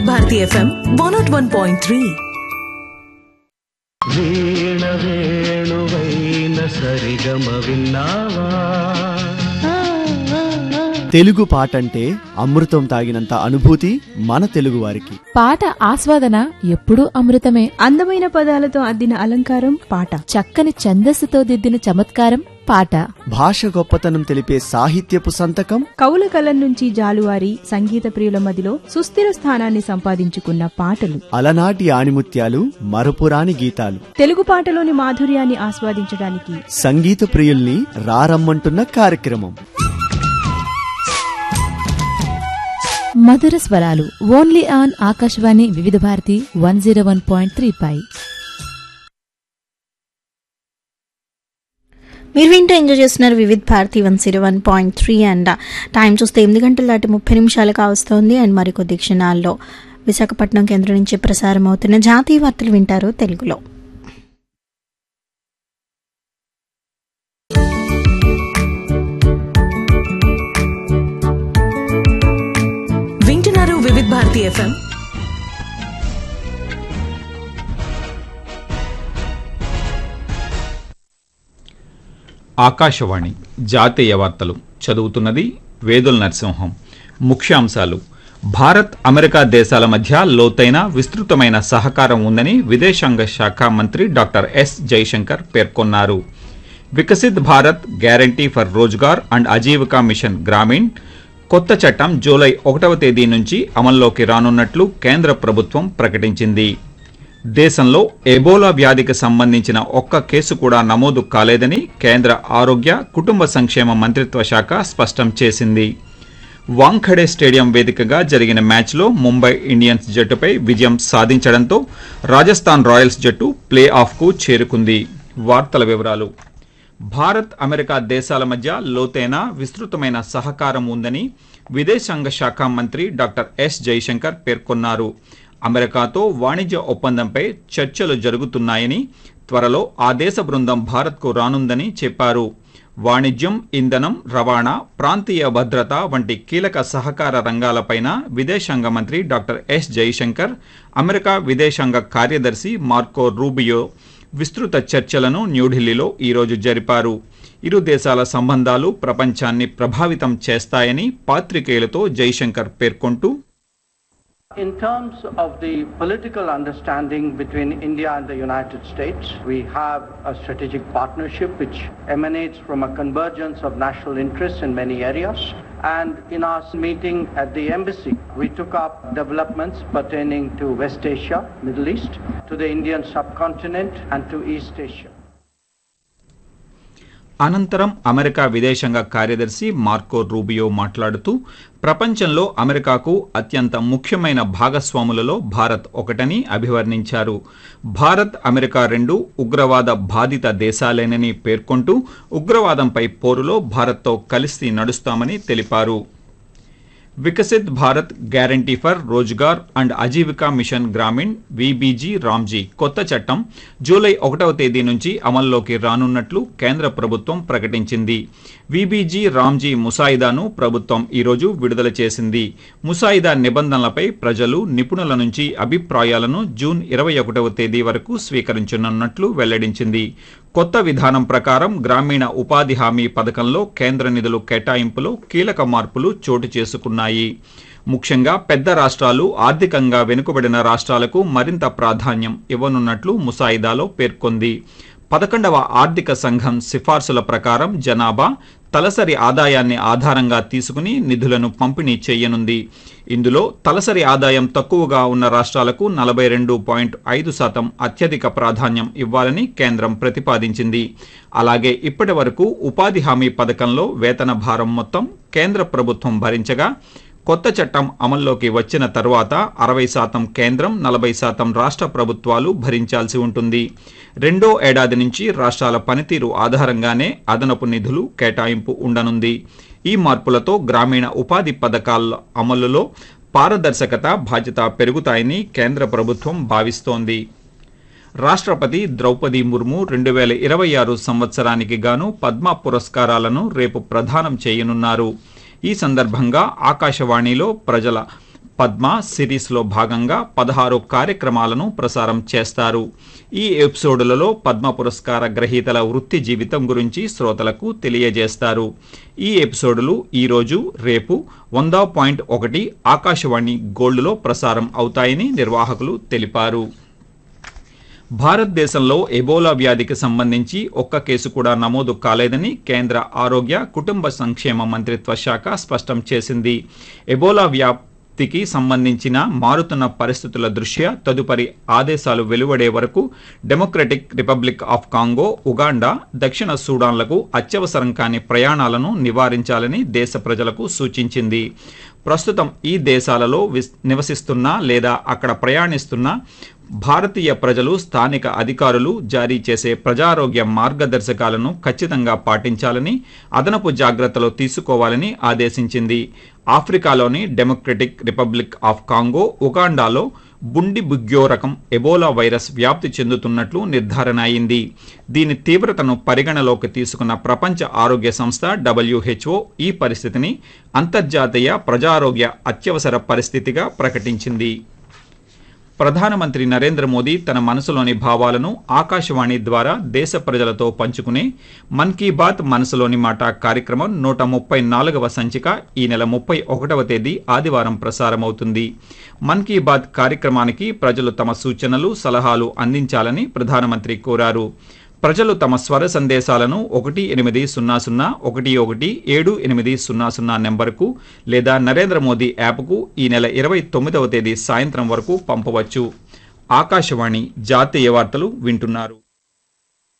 Bharati FM one nought one point three వీణ వేణువైన సరిగమ విన్నావా తెలుగు పాట అంటే అమృతం తాగినంత అనుభూతి మన తెలుగువారికి పాట ఆస్వాదన ఎప్పుడూ అమృతమే అందమైన పదాలతో అద్దిన అలంకారం పాట చక్కని ఛందస్సుతో దిద్దిన చమత్కారం పాట భాష గొప్పతనం తెలిపే సాహిత్యపు సంతకం కవుల కలం నుంచి జాలువారి సంగీత ప్రియుల మదిలో సుస్థిర స్థానాన్ని సంపాదించుకున్న పాటలు అలనాటి ఆణిముత్యాలు మరపురాని గీతాలు తెలుగు పాటలోని మాధుర్యాన్ని ఆస్వాదించడానికి సంగీత ప్రియుల్ని రారమ్మంటున్న కార్యక్రమం మధుర స్వరాలు only on Akashvani Vividh Bharati one zero one point three పై మీరు వింటూ ఎంజాయ్ చేస్తున్నారు Vividh Bharati one zero one point three and time చూస్తే ఎనిమిది గంటల దాటి ముప్పై నిమిషాలు కావస్తోంది అండ్ మరికొద్ది క్షణాల్లో విశాఖపట్నం కేంద్రం నుంచి ప్రసారం అవుతున్న జాతీయ వార్తలు వింటారు తెలుగులో వింటున్నారు వివిధ భారతి ఎఫ్ఎం ఆకాశవాణి జాతీయ వార్తలు చదువుతున్నది వేదుల నరసింహం ముఖ్యాంశాలు భారత్ అమెరికా దేశాల మధ్య లోతైన విస్తృతమైన సహకారం ఉందని విదేశాంగ శాఖ మంత్రి డాక్టర్ ఎస్ జైశంకర్ పేర్కొన్నారు Viksit Bharat guarantee for Rozgar and Ajeevika mission Gramin కొత్త చట్టం జూలై ఒకటవ తేదీ నుంచి అమల్లోకి రానున్నట్లు కేంద్ర ప్రభుత్వం ప్రకటించింది దేశంలో ఎబోలా వ్యాధికి సంబంధించిన ఒక్క కేసు కూడా నమోదు కాలేదని కేంద్ర ఆరోగ్య కుటుంబ సంక్షేమ మంత్రిత్వ శాఖ స్పష్టం చేసింది వాంఖడే స్టేడియం వేదికగా జరిగిన మ్యాచ్లో ముంబై ఇండియన్స్ జట్టుపై విజయం సాధించడంతో రాజస్థాన్ రాయల్స్ జట్టు ప్లే ఆఫ్కు చేరుకుంది వార్తల వివరాలు భారత్ అమెరికా దేశాల మధ్య లోతైన విస్తృతమైన సహకారం ఉందని విదేశాంగ శాఖ మంత్రి డాక్టర్ ఎస్ జైశంకర్ పేర్కొన్నారు అమెరికాతో వాణిజ్య ఒప్పందంపై చర్చలు జరుగుతున్నాయని త్వరలో ఆ దేశ బృందం భారత్కు రానుందని చెప్పారు వాణిజ్యం ఇంధనం రవాణా ప్రాంతీయ భద్రత వంటి కీలక సహకార రంగాలపైన విదేశాంగ మంత్రి డాక్టర్ ఎస్ జైశంకర్ అమెరికా విదేశాంగ కార్యదర్శి మార్కో రూబియో విస్తృత చర్చలను న్యూఢిల్లీలో ఈరోజు జరిపారు ఇరు దేశాల సంబంధాలు ప్రపంచాన్ని ప్రభావితం చేస్తాయని పాత్రికేయులతో జైశంకర్ పేర్కొంటూ In terms of the political understanding between India and the United States, we have a strategic partnership which emanates from a convergence of national interests in many areas. And in our meeting at the embassy, we took up developments pertaining to West Asia, Middle East, to the Indian subcontinent, and to East Asia. అనంతరం America విదేశాంగ కార్యదర్శి Marco Rubio మాట్లాడుతూ ప్రపంచంలో అమెరికాకు అత్యంత ముఖ్యమైన భాగస్వాములలో భారత్ ఒకటని అభివర్ణించారు భారత్ అమెరికా రెండు ఉగ్రవాద బాధిత దేశాలేనని పేర్కొంటూ ఉగ్రవాదంపై పోరులో భారత్తో కలిసి నడుస్తామని తెలిపారు Viksit Bharat guarantee for Rozgar and Ajeevika mission Gramin VBG Ramji కొత్త చట్టం జూలై ఒకటవ తేదీ నుంచి అమల్లోకి రానున్నట్లు కేంద్ర ప్రభుత్వం ప్రకటించింది విబీజీ రామ్జీ ముసాయిదాను ప్రభుత్వం ఈరోజు విడుదల చేసింది ముసాయిదా నిబంధనలపై ప్రజలు నిపుణుల నుంచి అభిప్రాయాలను జూన్ ఇరవై ఒకటవ తేదీ వరకు స్వీకరించనున్నట్లు వెల్లడించింది కొత్త విధానం ప్రకారం గ్రామీణ ఉపాధి హామీ పథకంలో కేంద్ర నిధులు కేటాయింపులో కీలక మార్పులు చోటు చేసుకున్నాయి ముఖ్యంగా పెద్ద రాష్ట్రాలు ఆర్థికంగా వెనుకబడిన రాష్ట్రాలకు మరింత ప్రాధాన్యం ఇవ్వనున్నట్లు ముసాయిదాలో పేర్కొంది పదకొండవ ఆర్థిక సంఘం సిఫార్సుల ప్రకారం జనాభా తలసరి ఆదాయాన్ని ఆధారంగా తీసుకుని నిధులను పంపిణీ చేయనుంది ఇందులో తలసరి ఆదాయం తక్కువగా ఉన్న రాష్ట్రాలకు నలభై రెండు పాయింట్ ఐదు శాతం అత్యధిక ప్రాధాన్యం ఇవ్వాలని కేంద్రం ప్రతిపాదించింది అలాగే ఇప్పటి వరకు ఉపాధి హామీ పథకంలో వేతన భారం మొత్తం కేంద్ర ప్రభుత్వం భరించగా కొత్త చట్టం అమల్లోకి వచ్చిన తరువాత అరవై శాతం కేంద్రం నలభై శాతం రాష్ట్ర ప్రభుత్వాలు భరించాల్సి ఉంటుంది రెండో ఏడాది నుంచి రాష్ట్రాల పనితీరు ఆధారంగానే అదనపు నిధులు కేటాయింపు ఉండనుంది ఈ మార్పులతో గ్రామీణ ఉపాధి పథకాల అమలులో పారదర్శకత బాధ్యత పెరుగుతాయని కేంద్ర ప్రభుత్వం భావిస్తోంది రాష్ట్రపతి ద్రౌపది ముర్ము రెండు వేల ఇరవై ఆరు సంవత్సరానికి గాను పద్మ పురస్కారాలను రేపు ప్రదానం చేయనున్నారు ఈ సందర్భంగా ఆకాశవాణిలో ప్రజల పద్మ సిరీస్లో భాగంగా పదహారు కార్యక్రమాలను ప్రసారం చేస్తారు ఈ ఎపిసోడులలో పద్మ పురస్కార గ్రహీతల వృత్తి జీవితం గురించి శ్రోతలకు తెలియజేస్తారు ఈ ఎపిసోడులు ఈరోజు రేపు వంద పాయింట్ ఒకటి ఆకాశవాణి గోల్డ్లో ప్రసారం అవుతాయని నిర్వాహకులు తెలిపారు భారతదేశంలో ఎబోలా వ్యాధికి సంబంధించి ఒక్క కేసు కూడా నమోదు కాలేదని కేంద్ర ఆరోగ్య కుటుంబ సంక్షేమ మంత్రిత్వ శాఖ స్పష్టం చేసింది ఎబోలా వ్యాప్తికి సంబంధించిన మారుతున్న పరిస్థితుల దృష్ట్యా తదుపరి ఆదేశాలు వెలువడే వరకు Democratic Republic of Congo Uganda దక్షిణ సూడాన్లకు అత్యవసరం కాని ప్రయాణాలను నివారించాలని దేశ ప్రజలకు సూచించింది ప్రస్తుతం ఈ దేశాలలో విస్- నివసిస్తున్న లేదా అక్కడ ప్రయాణిస్తున్న భారతీయ ప్రజలు స్థానిక అధికారులు జారీ చేసే ప్రజారోగ్య మార్గదర్శకాలను ఖచ్చితంగా పాటించాలని అదనపు జాగ్రత్తలు తీసుకోవాలని ఆదేశించింది ఆఫ్రికాలోని డెమోక్రటిక్ రిపబ్లిక్ ఆఫ్ కాంగో ఉగాండాలో బుండి బుగ్యో రకం ఎబోలా వైరస్ వ్యాప్తి చెందుతున్నట్లు నిర్ధారణ అయింది దీని తీవ్రతను పరిగణలోకి తీసుకున్న ప్రపంచ ఆరోగ్య సంస్థ డబ్ల్యూహెచ్ఓ ఈ పరిస్థితిని అంతర్జాతీయ ప్రజారోగ్య అత్యవసర పరిస్థితిగా ప్రకటించింది ప్రధానమంత్రి నరేంద్ర మోదీ తన మనసులోని భావాలను ఆకాశవాణి ద్వారా దేశ ప్రజలతో పంచుకునే మన్ కీ బాత్ మనసులోని మాట కార్యక్రమం నూట ముప్పై నాలుగవ సంచిక ఈ నెల ముప్పై ఒకటవ తేదీ ఆదివారం ప్రసారమవుతుంది మన్ కీ బాత్ కార్యక్రమానికి ప్రజలు తమ సూచనలు సలహాలు అందించాలని ప్రధానమంత్రి కోరారు ప్రజలు తమ స్వర సందేశాలను ఒకటి ఎనిమిది సున్నా సున్నా ఒకటి ఒకటి ఏడు ఎనిమిది సున్నా సున్నా నెంబర్కు లేదా నరేంద్ర మోదీ యాప్కు ఈ నెల ఇరవై తొమ్మిదవ తేదీ సాయంత్రం వరకు పంపవచ్చు ఆకాశవాణి జాతీయ వార్తలు వింటున్నారు